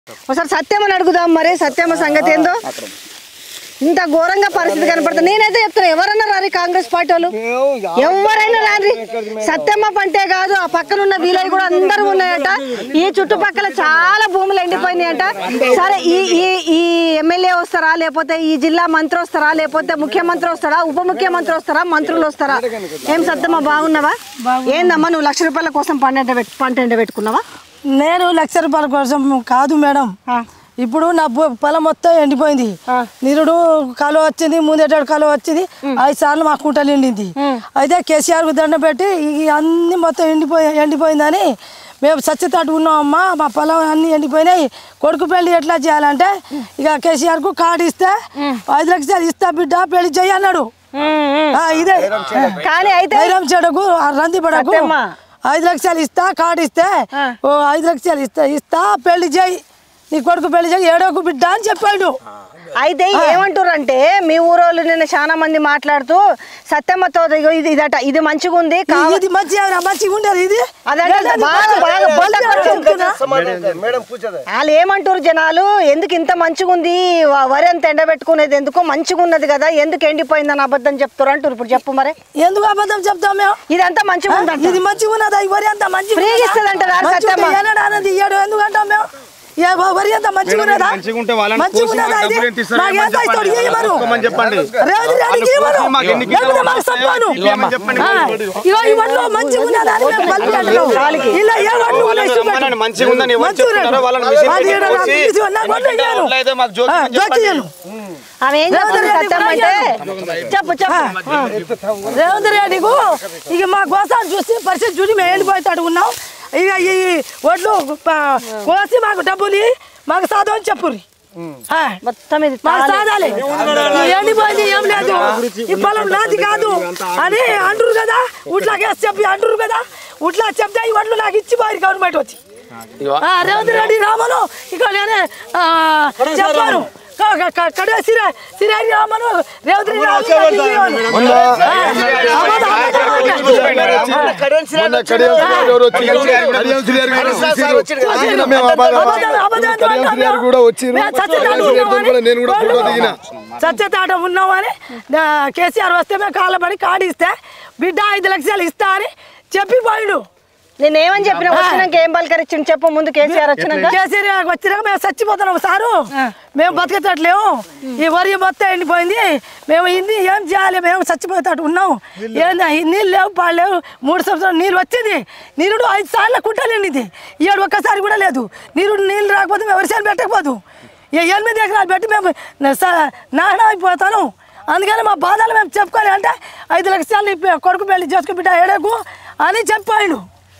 ఒకసారి సత్యమని అడుగుదాం మరి సత్యమ్మ సంగతి ఏందో ఇంత ఘోరంగా పరిస్థితి కనపడుతుంది నేనైతే చెప్తున్నా ఎవరన్నా రాని కాంగ్రెస్ పార్టీ వాళ్ళు ఎవరైనా రాని సత్యమ్మ పంటే కాదు ఆ పక్కన ఉన్న వీలై కూడా అందరూ ఉన్నాయట ఈ చుట్టుపక్కల చాలా భూములు ఎండిపోయినాయట సరే ఈ ఈ ఈ ఎమ్మెల్యే వస్తారా లేకపోతే ఈ జిల్లా మంత్రి వస్తారా లేకపోతే ముఖ్యమంత్రి వస్తారా ఉప ముఖ్యమంత్రి వస్తారా మంత్రులు వస్తారా ఏం సత్యమ్మ బాగున్నావా ఏందమ్మా నువ్వు లక్ష రూపాయల కోసం పంట ఎండ పెట్టు- పంట ఎండ పెట్టుకున్నావా నేను లక్ష రూపాయల కోసం కాదు మేడం ఇప్పుడు నా భూ- పొలం మొత్తం ఎండిపోయింది నిరుడు కాలువ వచ్చింది ముందేటాడు కాలువ వచ్చింది ఐదు సార్లు మా కుంటలు ఎండింది అయితే కేసీఆర్ కు దండ పెట్టి ఈ అన్ని మొత్తం ఎండిపోయి ఎండిపోయిందని మేము సత్యతాటు ఉన్నామమ్మా మా పొలం అన్ని ఎండిపోయినాయి కొడుకు పెళ్లి ఎట్లా చేయాలంటే ఇక కేసీఆర్ కు కార్డు ఇస్తే ఐదు లక్షలు ఇస్తా బిడ్డ పెళ్లి చెయ్యి అన్నాడు ఆ, ఇదే కానీ అయితే ధైర్యం చెడకు రంది పడకు సత్యమ్మ. ఐదు లక్షలు ఇస్తా కార్డు ఇస్తే ఓ ఐదు లక్షలు ఇస్తా ఇస్తా పెళ్లి చేయి నీ కొడుకు పెళ్లి చేయి ఏడోకు బిడ్డ అని చెప్పాడు అయితే ఏమంటారంటే మీ ఊరోళ్ళు నిన్న చాలా మంది మాట్లాడుతూ సత్యమ్మతో ఇగో ఇది ఇదట ఇది మంచిగా ఉంది కావ- ఇది మంచి మంచిగా ఉండేది ఇది అదంటే ఏడాది బాగా- మంచిగా- బాగా బోల్తా ఖర్చు చెప్తున్నా. మేడం కూర్చోదా వాళ్ళు ఏమంటారు జనాలు ఎందుకు ఇంత మంచిగా ఉంది వ- వరి అంత ఎండబెట్టుకునేది ఎందుకు మంచిగా ఉన్నది కదా ఎందుకు ఎండిపోయిందని అబద్ధం చెప్తారు అంటారు ఇప్పుడు చెప్పు మరి ఎందుకు అబద్ధం చెప్తాం మేము ఇదంతా మంచిగా ఉందంట ఇది మంచిగా ఉన్నదా ఈ వరి అంతా మంచిగా ఫ్రీగా ఉన్నదా? ఇస్తుందంటారా మంచిగా సత్యమ్మ? ఉంటే ఏనాడు అన్నది ఇయ్యాడు ఎందుకు అంటాం మేము ఏ వరి అంతా మంచిగా ఉన్నదా మంచిగా ఉంటే వాళ్ళని మంచిగా కోసి ఉన్నదా మాకు ఇది? డబ్బులు ఎంత ఇస్తారో మాకు ఎంత ఏమని ఇస్తాడు? చెప్పండి. ఇయ్యమను. ఒక్కమని చెప్పండి రేవంత్ రెడ్డికి ఇవ్వను. మాకు ఎన్ని లేకపోతే మాకు చెప్పాను. ఇవ్వమని చెప్పండి ఆ, ఇగో ఈ వడ్లు మంచిగా ఉన్నదా అని మేము బల్బు అంటున్నాం. ఇలా ఏ వడ్లు ఉన్నాయి వాళ్ళని చూపెట్టు. రమ్మనండి, మంచిగా ఉందని ఎవరు మంచిగా చెప్తున్నారో ఉన్నది. వాళ్ళని మిషన్ మాది పెట్టి ఈడ నాకు కోసి, తీసి ఉన్నా వడ్లు ఎందుకంటే ఇయ్యను. వడ్లు అయితే మాకు జోక్యం ఆ, అని జోక్యం చెప్పండి. ఇయ్యను. ఆమె ఏం చెప్తుంది రేవంత్ రెడ్డి సత్యమ్మ అంటే చెప్పు చెప్పు రేవంత్ రెడ్డికు ఇక మా కోసం చూసి పరిస్థితి చూసి మేము వెళ్ళిపోతాడు ఉన్నాం ఇక ఈ వడ్లు ప- కోసి మాకు డబ్బులు ఇయ్యి, మాకు సాధం అని చెప్పుర్రి ఆ. మొత్తం ఇది మాకు సాధాలి ఎండిపోయింది ఏం లేదు ఈ పొలం నాది కాదు అని అంటారు కదా ఉట్లాగే చెప్పి అంటారు కదా ఉట్లా చెప్తే ఈ వడ్లు నాకు ఇచ్చిపోయారు గవర్నమెంట్ వచ్చి ఆ, రేవంత్ రెడ్డి రామను ఇక నేనే ఆ, చెప్పాను క- క- క- కడే సిరా సిరాయి రామను రేవంత్ రెడ్డి రామను నాకు ఇవ్వను. ఆ, అబద్ధం, అబద్ధం, అబద్ధం. మొన్న కడియం శ్రీగారు ఎవరు వచ్చి కడియం శ్రీగారు కూడా వచ్చిర్రు. దిగిన మేము అబద్ధం. అబద్ధం, అబద్ధం కడియం శ్రీగారు కూడా వచ్చిర్రు. మేము సత్యతాట కడియం శ్రీగారితో కూడా నేను కూడా ఫోటో దిగిన సత్యతాట ఉన్నామని ఆ, కేసీఆర్ వస్తే మేము కాళ్ళబడి కార్డు ఇస్తే బిడ్డ ఐదు లక్షలు ఇస్తా అని చెప్పిపోయిండు నేను ఏమని చెప్పిన వచ్చినాక ఏం పలకరించింది చెప్పు ముందు కేసీఆర్ వచ్చినాక కేసీఆర్ వచ్చినాక మేము చచ్చిపోతున్నాం సారు మేము బతికేటట్లేము ఈ వరి మొత్తం ఎండిపోయింది మేము ఇన్ని ఏం చేయాలి మేము చచ్చిపోయేటట్టు ఉన్నాం ఏంది ఈ నీళ్ళు లేవు పాలు లేవు మూడు సంవత్సరాలు నీళ్ళు వచ్చింది నీరుడు ఐదు సార్లు కుంటలు ఎండింది ఏడు ఒక్కసారి కూడా లేదు నీరుడు నీళ్ళు రాకపోతే మేము వరిసాలు పెట్టకపోదు ఈ ఎనిమిది ఎకరాలు పెట్టి మేము స- నాశనం అయిపోతాను అందుకని మా బాధలు మేము చెప్పుకోవాలి అంటే ఐదు లక్షలు నీ కొడుకు పెళ్లి చేసుకు బిడ్డ ఏడకు అని చెప్పాడు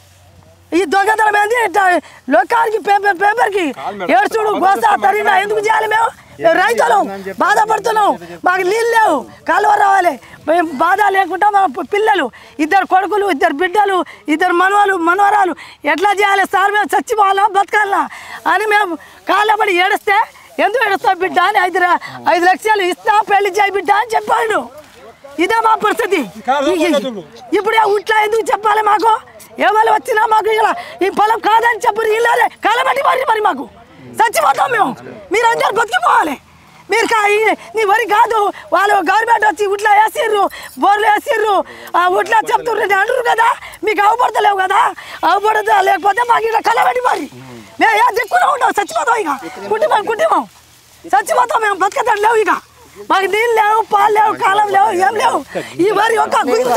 ఈ దొంగతనం ఏంది ఇట్లా లోకానికి పేపర్ పేపర్కి ఏడ్చుడు గోసా తరిగినా ఎందుకు చేయాలి మేము మేము రైతులం బాధపడుతున్నాం మాకు నీళ్ళు లేవు కాలువ రావాలి మేము బాధ లేకుండా మా పి- పిల్లలు ఇద్దరు కొడుకులు ఇద్దరు బిడ్డలు ఇద్దరు మనవాళ్ళు మనవరాలు ఎట్లా చేయాలి సార్ మేము చచ్చిపోవాలా బతకాలా అని మేము కాళ్ళబడి ఏడిస్తే ఎందుకు ఏడుస్తావు బిడ్డ అని ఐదు ర- ఐదు లక్షలు ఇస్తా పెళ్లి చేయి బిడ్డ అని చెప్పాడు ఇదే మా పరిస్థితి ఇప్పుడు ఇట్లా ఎందుకు చెప్పాలి మాకు ఎవరు వచ్చినా మాకు ఇలా ఈ పొలం కాదని చెప్పు ఇల్లాలే కాలబట్టి మరి మరి మాకు చచ్చిపోతాం మేము మీరు అందరు బతికిపోవాలి మీరు కా ఈ- నీ వరి కాదు వాళ్ళు గవర్నమెంట్ వచ్చి ఉట్లా వేసిర్రు బోర్లు వేసిర్రు ఆ ఉట్లా చెప్తుర్రు అని అంటారు కదా మీకు అవపడతలేవు కదా అవపడతా లేకపోతే మాకు ఇలా కలబెట్టి మరి మేము ఏ దిక్కులో ఉన్నాం చచ్చిపోతాం ఇక కుటుంబం కుటుంబం చచ్చిపోతాం మేము బతకతాడు లేవు ఇక మాకు నీళ్ళు లేవు పాలు లేవు కాలం లేవు ఏం లేవు ఈ వరి ఒక గుంత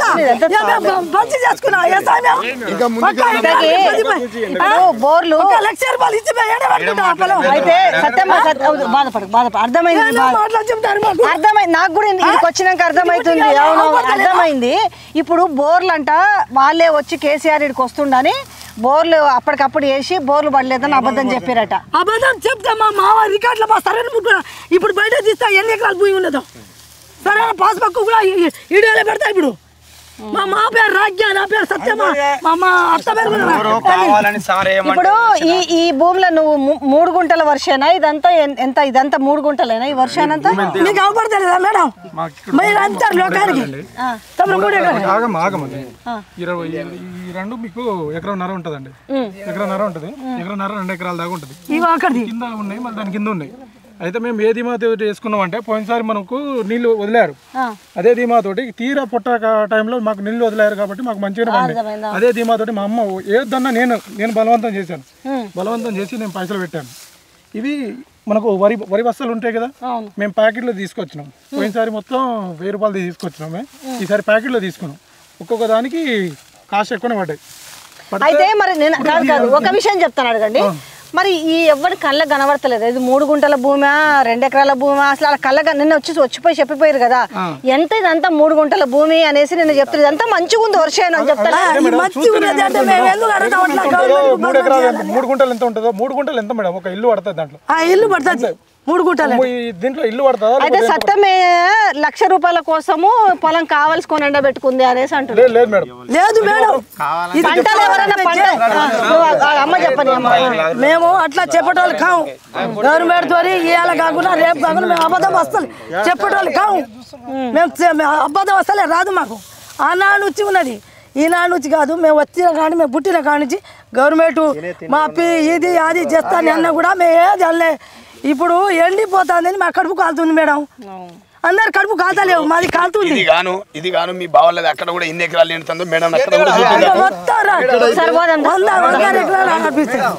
మంచి చేసుకున్నాం వ్యవసాయం ఇంకా ముందుకు ఒక్క ఎకరానికి పది పది- ఆ? ఇప్పుడు బోర్లు ఒక లక్ష రూపాయలు ఇచ్చి మేము ఏడబెట్టుకుంటాం ఆ పొలం. అయితే సత్యమ్మ సత్య- బాధపడు బాధపడు అర్థమైంది ఏదో బాధ. మాటలు చెప్తారు మాకు అర్థమైంది నాకు కూడా ఇంటికి వచ్చినాక అర్థమైతుంది ఇది అవును అవపడతలేదా? అర్థమైంది ఇప్పుడు బోర్లు అంట వాళ్ళే వచ్చి కేసీఆర్ ఇక్కడికి వస్తుండని బోర్లు అప్పటికప్పుడు వేసి బోర్లు పడలేదని అబద్ధం చెప్పారట అబద్ధం చెప్తే మా మావ రికార్డులో మా సరైన ముట్టుకున్నా ఇప్పుడు బయట తీస్తా ఎన్ని ఎకరాలు భూమి ఉన్నదో సరైన పాస్ బుక్ కూడా ఈడేలో పెడతా ఇప్పుడు మా మా పేరు రాజ్య నా పేరు సత్యమా మా మా అత్త పేరు కూడా ఎవరో కావాలని సార్ ఇప్పుడు ఈ ఈ భూమిలో నువ్వు ము- మూడు గుంటల వర్షేనా ఇదంతా ఎన్- ఎంత ఇదంతా మూడు గుంటలేనా ఈ వర్షానంతా మీకు అవపడతలేదా మేడం మీరు అంటారు లోకానికి తమరు కూడా ఇక్కడ. ఆగం ఆగమండి ఇరవై ఈ రెండు మీకు ఎకరంన్నర ఉంటుందండి ఎకరంన్నర ఉంటుంది ఎకరంన్నర రెండు ఎకరాల దాకా ఉంటుంది ఇగో అక్కడిది కింద ఉన్నాయి మళ్ళీ దాని కింద ఉన్నాయి అయితే మేము ఏ ధీమాతో చేసుకున్నాం అంటే పోయినసారి మనకు నీళ్లు వదిలారు అదే ధీమాతోటి తీరా పుట్ట టైంలో మాకు నీళ్లు వదిలారు కాబట్టి మాకు మంచిగానే పండి అదే ధీమాతోటి మా అమ్మ ఏదన్నా నేను నేను బలవంతం చేశాను బలవంతం చేసి నేను పైసలు పెట్టాను ఇవి మనకు వరి వరి బస్తాలు ఉంటాయి కదా మేము ప్యాకెట్లో తీసుకొచ్చినాం పోయినసారి మొత్తం వెయ్యి రూపాయలు తీసుకొచ్చినామే ఈసారి ప్యాకెట్లో తీసుకున్నాం ఒక్కొక్క దానికి కాస్ట్ ఎక్కువనే పడ్డాయి పడితే అయితే మరి నేను కాదు కాదు ఒక విషయం చెప్తాను అడగండి మరి ఈ ఎవరి కళ్ళకు కనబడతలేదు ఇది మూడు గుంటల భూమా రెండు ఎకరాల భూమా అసలు అలా కళ్ళ నిన్న వచ్చి వచ్చిపోయి చెప్పిపోయారు కదా ఎంత ఇదంతా మూడు గుంటల భూమి అనేసి నిన్న చెప్తారు ఇదంతా మంచిగా ఉంది వర్షం అని చెప్తారా ఈ మంచి ఉన్నది అంటే మేము ఎందుకు అడుగుతాం అట్లా గవర్నమెంట్ మూడు ఎకరాలు ఎంత- మూడు గుంటలు ఎంత ఉంటుందో మూడు గుంటలు ఎంత మేడం ఒక ఇల్లు పడుతుంది దాంట్లో ఆ ఇల్లు పడుతుంది మూడు గుంటలే ఈ దీంట్లో ఇల్లు పడుతుందా అయితే సత్తమే లక్ష రూపాయల కోసము పొలం కావాల్సుకొని ఎండబెట్టుకుంది అనేసి అంటున్నారు లేదు లేదు మేడం లేదు మేడం ఇది పంటలు ఎవరైనా పంట ఆ, నువ్వు ఆ అమ్మ చెప్పని అమ్మ మేము అట్లా చెప్పేటోళ్ళు కావు గవర్నమెంట్ తోని ఇవాళ కాకుండా రేపు కాకుండా మేము అబద్ధం వస్తాం చెప్పేటోళ్ళు కావు మేము చే- మేము అబద్ధం వస్తలే రాదు మాకు ఆనాడు నుంచి ఉన్నది ఈనాడు నుంచి కాదు మేము వచ్చిన కానీ మేము పుట్టిన కాడి నుంచి గవర్నమెంట్ మా పి ఇది అది చేస్తాను అన్న కూడా మేము ఏది అనలే ఇప్పుడు ఎండిపోతుందని మా కడుపు కాలుతుంది మేడం అందరు కడుపు కాల్తలేవు మాది కాలుతుంది ఇది గాను ఇది గాను మీ బావలది అక్కడ కూడా ఎన్ని ఎకరాలు నిండుతుందో మేడం అక్కడ కూడా చూపించారు మొత్తం రా. ఒకసారి పోదాం. వంద వంద ఎకరాలు అనిపిస్తుంది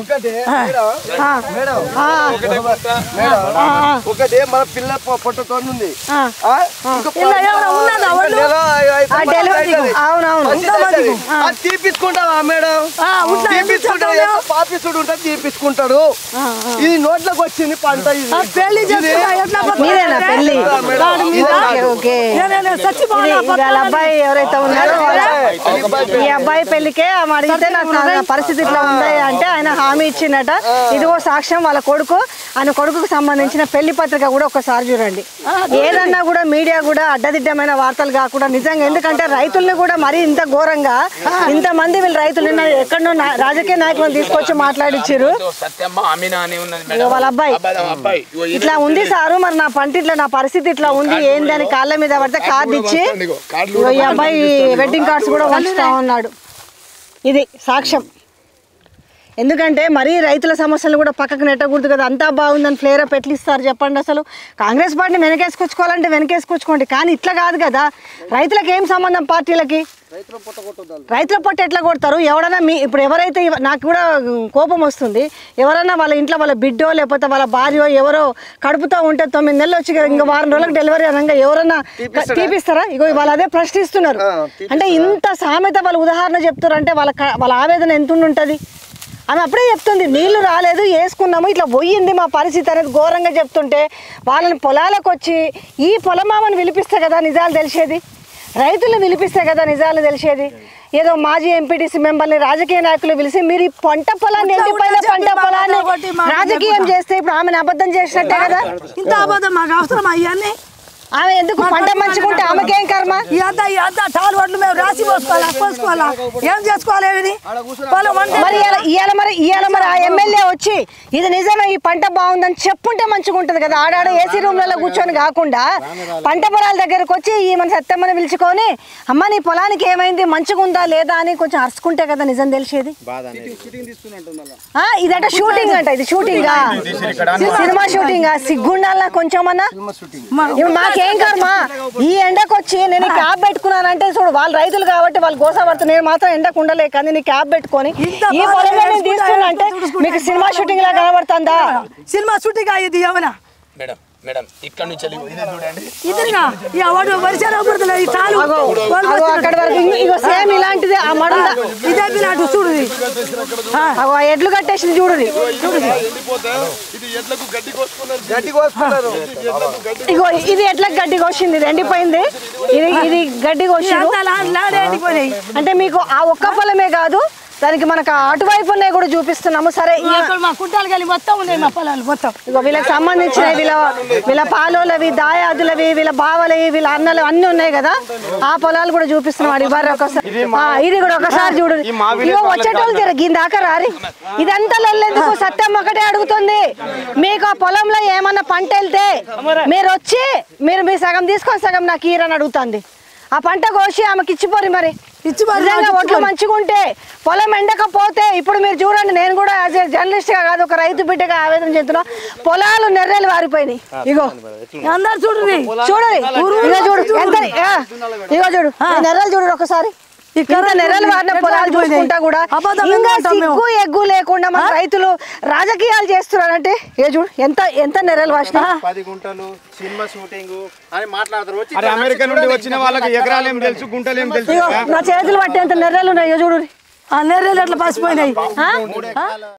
ఒకటి మన పిల్ల పొట్టతో ఉంది ఆ? ఇంకో ఇలా ఏమైనా ఉన్నదా వాళ్ళు నెల ఆ డెలివరీ అవునవును ఉంటది. అది తీపించుకుంటావా మేడం ఆ, ఉంటా, తీపించుకుంటాడు ఎందుకు ఎంత పాపిస్తుడు ఉంటుంది తీపించుకుంటాడు ఇది నోట్లోకి వచ్చింది పంట ఇది ఆ పెళ్లి చేసుకున్నా ఎట్లా బతకాలి? మీరేనా పెళ్లి వాడి మీద ఓకే ఓకే నేనే చచ్చిపోవాలా, ఇది వాళ్ళ బతకాలా? అబ్బాయి ఎవరైతే ఉన్నారో వాళ్ళ- ఈ అబ్బాయి పెళ్లికే ఆమె అడిగితే నాకు నా పరిస్థితి ఇట్లా ఉంది అంటే ఆయన హామీ ఇచ్చిందట ఇదిగో సాక్ష్యం వాళ్ళ కొడుకు ఆయన కొడుకుకు సంబంధించిన పెళ్లి పత్రిక కూడా ఒకసారి చూడండి ఏదన్నా కూడా మీడియా కూడా అడ్డదిడ్డమైన వార్తలు కాకుండా నిజంగా ఎందుకంటే రైతుల్ని కూడా మరీ ఇంత ఘోరంగా ఇంత మంది వీళ్ళు రైతులు నిన్న ఎక్కడో నా- రాజకీయ నాయకులను తీసుకొచ్చి మాట్లాడిచ్చారు సత్యమ్మ అమీనా అని ఉన్నది ఇగో వాళ్ళ అబ్బాయి మేడం అబ్బాయి ఇగో ఇది ఇట్లా ఉంది సారు మరి నా పంట ఇట్లా నా పరిస్థితి ఇట్లా ఉంది ఏంది అని కాళ్ళ మీద పడితే కార్డు ఇచ్చి ఇగో కార్డులు ఇగో ఈ అబ్బాయి వెడ్డింగ్ కార్డ్స్ కూడా వంచుతా ఉన్నాడు ఇది సాక్ష్యం ఎందుకంటే మరీ రైతుల సమస్యలు కూడా పక్కకు నెట్టకూడదు కదా అంతా బాగుందని ఫ్లేర్ అప్ ఎట్లా ఇస్తారు చెప్పండి అసలు కాంగ్రెస్ పార్టీని వెనకేసుకొచ్చుకోవాలంటే వెనకేసుకొచ్చుకోండి కానీ ఇట్లా కాదు కదా రైతులకు ఏం సంబంధం పార్టీలకి రైతుల పొట్ట ఎట్లా కొడతారు ఎవడన్నా మీ ఇప్పుడు ఎవరైతే ఇవ- నాకు కూడా కోపం వస్తుంది ఎవరైనా వాళ్ళ ఇంట్లో వాళ్ళ బిడ్డో లేకపోతే వాళ్ళ భార్యో ఎవరో కడుపుతో ఉంటే తొమ్మిది నెలలు వచ్చి ఇంకా వారం రోజులకు డెలివరీ అనగా ఎవరన్నా క- తీపిస్తారా ఇగో వాళ్ళు అదే ప్రశ్నిస్తున్నారు అంటే ఇంత సామెత వాళ్ళు ఉదాహరణ చెప్తారు అంటే వాళ్ళ క- వాళ్ళ ఆవేదన ఎంత ఉంటుంది ఆమె అప్పుడే చెప్తుంది నీళ్లు రాలేదు వేసుకున్నాము ఇట్లా పోయింది మా పరిస్థితి అనేది ఘోరంగా చెప్తుంటే వాళ్ళని పొలాలకు వచ్చి ఈ పొలమామని పిలిపిస్తే కదా నిజాలు తెలిసేది రైతులు పిలిపిస్తే కదా నిజాలు తెలిసేది ఏదో మాజీ ఎంపీటీసీ మెంబర్ని రాజకీయ నాయకులు పిలిచి మీరు ఈ పంట పొలాన్ని ఎండిపోయిన పంట పొలాన్ని రాజకీయం చేస్తే ఇప్పుడు ఆమెను అబద్ధం చేసినట్టే కదా ఇంత అబద్ధం మాకు అవసరం అవన్నీ ఆమె ఎందుకు పంట మంచుకుంటే ఆమెకేం కర్మ ఈ అంతా ఈ అంతా టాలు వడ్లు మేము రాసి పోసుకోవాలా పోసుకోవాలా ఏం చేసుకోవాలి ఏమిది పొలం వంట మరి ఇవాళ ఇవాళ మరి ఇవాళ మరి ఆ ఎమ్మెల్యే వచ్చి ఇది నిజమే ఈ పంట బాగుందని చెప్పుంటే మంచిగా ఉంటుంది కదా ఆడాడ ఏసీ రూమ్లలో కూర్చొని కాకుండా పంట పొలాల దగ్గరకు వచ్చి ఈ మన సత్యమ్మని పిలుచుకొని అమ్మ నీ పొలానికి ఏమైంది మంచిగా ఉందా లేదా అని కొంచెం అరుచుకుంటే కదా నిజం తెలిసేది ఆ, ఇదట షూటింగ్ అంట ఇది షూటింగ్ సినిమా షూటింగ్ సిగ్గుండాలా కొంచెమన్నా ఇప్పుడు మాకేం కర్మ ఈ ఎండకు వచ్చి నేను ఈ క్యాబ్ పెట్టుకున్నానంటే చూడు వాళ్ళు రైతులు కాబట్టి వాళ్ళు గోసపడుతు నేను మాత్రం ఎండకు ఉండలేక కానీ నీ క్యాబ్ పెట్టుకొని ఇంత ఈ బాగా పొలంలో నేను చేసుకుంటా, తీసుకున్నా అంటే ఎంత తుడుచుకుంటా, మీకు సినిమా షూటింగ్ లా కనబడుతుందా సినిమా షూటింగ్ అయ్యింది ఏమన్నా మేడం మేడం ఇక్కడ నుంచి వెళ్ళి ఇదే చూడండి ఇద్దరుగా ఈ వాడు వరిసేన పడుతుంది ఈ టాలు అగో, వాళ్ళు అగో అక్కడి వరకు ఇంకో- ఇగో సేమ్ ఇలాంటిదే ఆ మడుంద ఇదే పిల్లాడు చూడు ఇది. అగో ఆ ఎడ్లు కట్టేసింది చూడుది ఇది ఎడ్లకు గడ్డి కోసుకున్నారు గడ్డి కోసుకున్నారు ఇగో ఇది ఎట్లా గడ్డి కోసింది ఇది ఎండిపోయింది ఇది ఇది గడ్డి ఈ కోసింది అంతా లా- లాడే ఎండిపోయినాయి అంటే మీకు ఆ ఒక్క పొలమే కాదు దానికి మనకు అటువైపు ఉన్నాయి కూడా చూపిస్తున్నాము సరే ఈ- అక్కడ మా కుంటాలు కలిగి మొత్తం ఉన్నాయి మా పొలాలు మొత్తం ఇగో వీళ్ళకి సంబంధించిన వీళ్ళ వీళ్ళ పాలోలవి దాయాదులవి వీళ్ళ బావలవి వీళ్ళ అన్నలు అన్ని ఉన్నాయి కదా ఆ పొలాలు కూడా చూపిస్తున్నాం అది ఇవ్వరు ఒకసారి ఆ, ఇది కూడా ఒకసారి చూడు ఇగో వచ్చేటోళ్ళు తిరగ దాకా రారి ఇదంతా లొల్లెందుకు సత్యం ఒకటే అడుగుతుంది మీకు ఆ పొలంలో ఏమన్నా పంట వెళ్తే మీరు వచ్చి మీరు మీ సగం తీసుకొని సగం నాకు ఈరని అడుగుతుంది ఆ పంట కోసి ఆమెకి ఇచ్చిపోరి మరి ఇచ్చి మరి నిజంగా నాకు ఒట్లు మంచిగా ఉంటే పొలం ఎండకపోతే ఇప్పుడు మీరు చూడండి నేను కూడా యాజ్ ఏ జర్నలిస్ట్ గా కాదు ఒక రైతు బిడ్డగా ఆవేదన చెందుతున్నా పొలాలు నెర్రెలు వారిపోయినాయి ఇగో అందరు చూడండి చూడండి ఇగో చూడు ఎంత ఆ, ఇగో చూడు ఈ నెర్రలు చూడు ఒకసారి ఇక్కడ నెర్రలు వారిన పొలాలు చూసుకుంటా కూడా అబద్ధం ఇంకా ఎందుకు అంటాం మేము? సిగ్గు ఎగ్గు లేకుండా మన రైతులు రాజకీయాలు చేస్తున్నారంటే ఏ చూడు ఎంత ఎంత నెర్రలు వాసిన పది గుంటలు సినిమా షూటింగ్ అని మాట్లాడతారు వచ్చి అరే అమెరికా నుండి వచ్చిన వాళ్ళకి ఎకరాలు ఏం తెలుసు గుంటలు ఏం తెలుసు ఇగో నా చేతులు పట్టేంత నెర్రలు ఉన్నాయి ఇగో చూడు ఆ నెర్రెలు ఎట్లా పసిపోయినాయి ఆ?